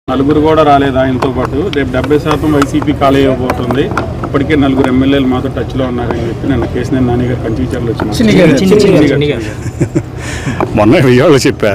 నలుగురు కూడా రాలేదు ఆయనతో పాటు రేపు డెబ్బై శాతం వైసీపీ ఖాళీ అయిపోతుంది ఇప్పటికే నలుగురు ఎమ్మెల్యేలు మాతో టచ్లో ఉన్నారని చెప్పి నిన్న కేసీఆర్ నాని గారు కంచిచర్లు వచ్చిన మొన్న విజయవాడలో చెప్పా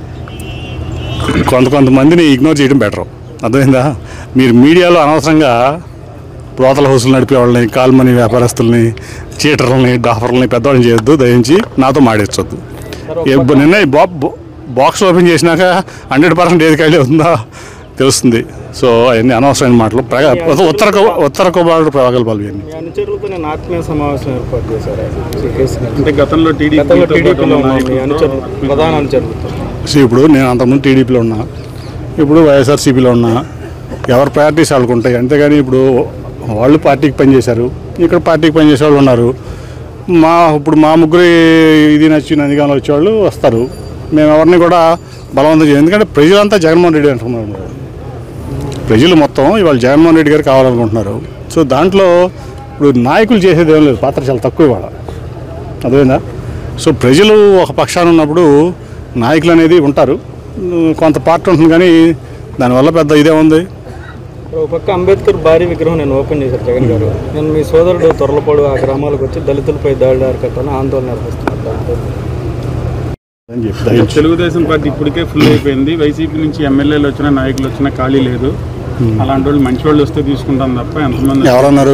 కొంత కొంతమందిని ఇగ్నోర్ చేయడం బెటర్ అర్థమైందా మీరు మీడియాలో అనవసరంగా ప్రోతల హౌసులు నడిపే వాళ్ళని కాల్మనీ వ్యాపారస్తుల్ని చీటర్లని డాఫర్లని పెద్దవాళ్ళని చేయొద్దు దయించి నాతో మాడించొద్దు ఏ- నిన్న ఈ బా బా- బాక్స్ ఓపెన్ చేసినాక హండ్రెడ్ పర్సెంట్ ఏది ఖాళీ అవుతుందో తెలుస్తుంది సో అవన్నీ అనవసరమైన మాటలు ప్రగా ఉత్తర కో- ఉత్తర కుమారుడు ప్రగల్భాలు ఇవన్నీ మీ అనుచరులతో నేను ఆత్మీయ సమావేశం ఏర్పాటు చేశారు శ్రీ కేసీఆర్ అంటే గతంలో గతంలో టీడీపీ టీడీపీలో ఉన్న మీ అనుచరులు ప్రధాన అనుచరులతో సో ఇప్పుడు నేను అంతకుముందు టీడీపీలో ఉన్నా ఇప్పుడు వైఎస్ఆర్సీపీలో ఉన్నా ఎవరి ప్రయారిటీస్ వాళ్ళకు ఉంటాయి అంతేగాని ఇప్పుడు వాళ్ళు పార్టీకి పనిచేశారు ఇక్కడ పార్టీకి పనిచేసే వాళ్ళు ఉన్నారు మా ఇప్పుడు మా ముగ్గురు ఇది నచ్చి నందిగామలో వచ్చేవాళ్ళు వస్తారు మేము ఎవరిని కూడా బలవంతం చేయం ఎందుకంటే ప్రజలంతా జగన్మోహన్ రెడ్డి అంటున్నారు ప్రజలు మొత్తం ఇవాళ జగన్మోహన్ రెడ్డి గారు కావాలనుకుంటున్నారు సో దాంట్లో ఇప్పుడు నాయకులు చేసేది ఏం లేదు పాత్ర చాలా తక్కువ ఇవాళ అర్థమైందా సో ప్రజలు ఒక పక్షాన ఉన్నప్పుడు నాయకులు అనేది ఉంటారు ఉమ్, కొంత పార్టీ ఉంటుంది కానీ దానివల్ల పెద్ద ఇదే ఉంది ఒక పక్క అంబేద్కర్ భారీ విగ్రహం నేను ఓపెన్ చేశారు జగన్ గారు నేను మీ సోదరుడు తొరలపాడు ఆ గ్రామాలకు వచ్చి దళితులపై దాడి అరికట్టాలని ఆందోళన నిర్వహిస్తున్నారు దాంతో అని చెప్పి దయించి తెలుగుదేశం పార్టీ ఇప్పటికే ఫుల్ అయిపోయింది వైసీపీ నుంచి ఎమ్మెల్యేలు వచ్చినా నాయకులు వచ్చినా ఖాళీ లేదు అలాంటి వాళ్ళు మంచి వాళ్ళు వస్తే తీసుకుంటాం తప్ప ఎంతమంది ఎవరన్నారు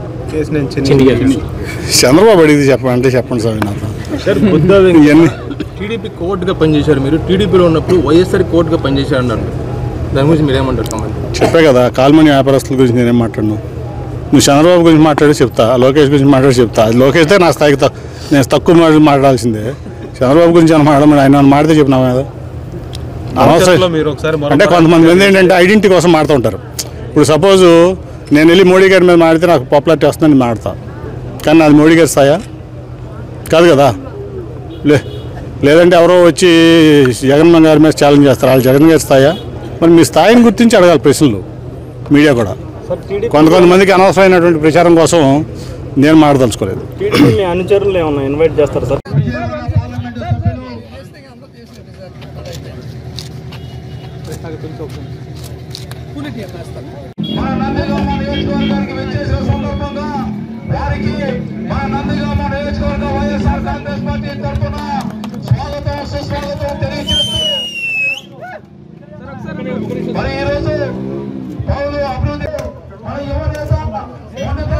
చంద్రబాబు అడిగితే చెప్పండి చెప్పండి సార్ నాకు సార్ ఇవన్నీ టీడీపీ కోర్టుగా పనిచేశారు మీరు టీడీపీలో ఉన్నప్పుడు వైఎస్ఆర్ కోర్టుగా పనిచేశారు అన్నారు దాని గురించి మీరు ఏమంటారు కామెంట్ చెప్పే కదా కాల్మనీ వ్యాపారస్తుల గురించి నేనేం మాట్లాడను నువ్వు చంద్రబాబు గురించి మాట్లాడి చెప్తా లోకేష్ గురించి మాట్లాడి చెప్తా అది లోకేష్ దే నా స్థాయికి తక్కువ నేను తక్కువ మాట మాట్లాడాల్సిందే చంద్రబాబు గురించి అని మాట్లాడమని ఆయన ఏమన్నా మాడితే చెప్పినావా కదా అనవసరం మీరు ఒకసారి అంటే కొంతమంది మంది ఏంటంటే ఐడెంటిటీ కోసం మాడుతూ ఉంటారు ఇప్పుడు సపోజ్ నేను వెళ్ళి మోడీ గారి మీద మాడితే నాకు పాపులారిటీ వస్తుందని నేను మాడతా కానీ నాది మోడీ గారి స్థాయా కాదు కదా లే లేదంటే ఎవరో వచ్చి జగన్మోహన్ గారి మీద ఛాలెంజ్ చేస్తారు వాళ్ళు జగన్ గారి స్థాయా మరి మీ స్థాయిని గుర్తించి అడగాలి ప్రశ్నలు మీడియా కూడా సార్ టీడీపీ కొంత కొంతమందికి అనవసరమైనటువంటి ప్రచారం కోసం నేను మాడదలుచుకోలేదు టీడీపీ మీ అనుచరులు ఏమన్నా ఇన్వైట్ చేస్తారు సార్ మన నందిగామ నియోజకవర్గానికి వచ్చేసిన సందర్భంగా వారికి మన నందిగామ నియోజకవర్గ వైఎస్ఆర్ కాంగ్రెస్ పార్టీ తరఫున స్వాగతం సుస్వాగతం తెలియజేస్తూ మరి ఈరోజు పౌరులు అభివృద్ధి మన యువ నేత మొన్నటి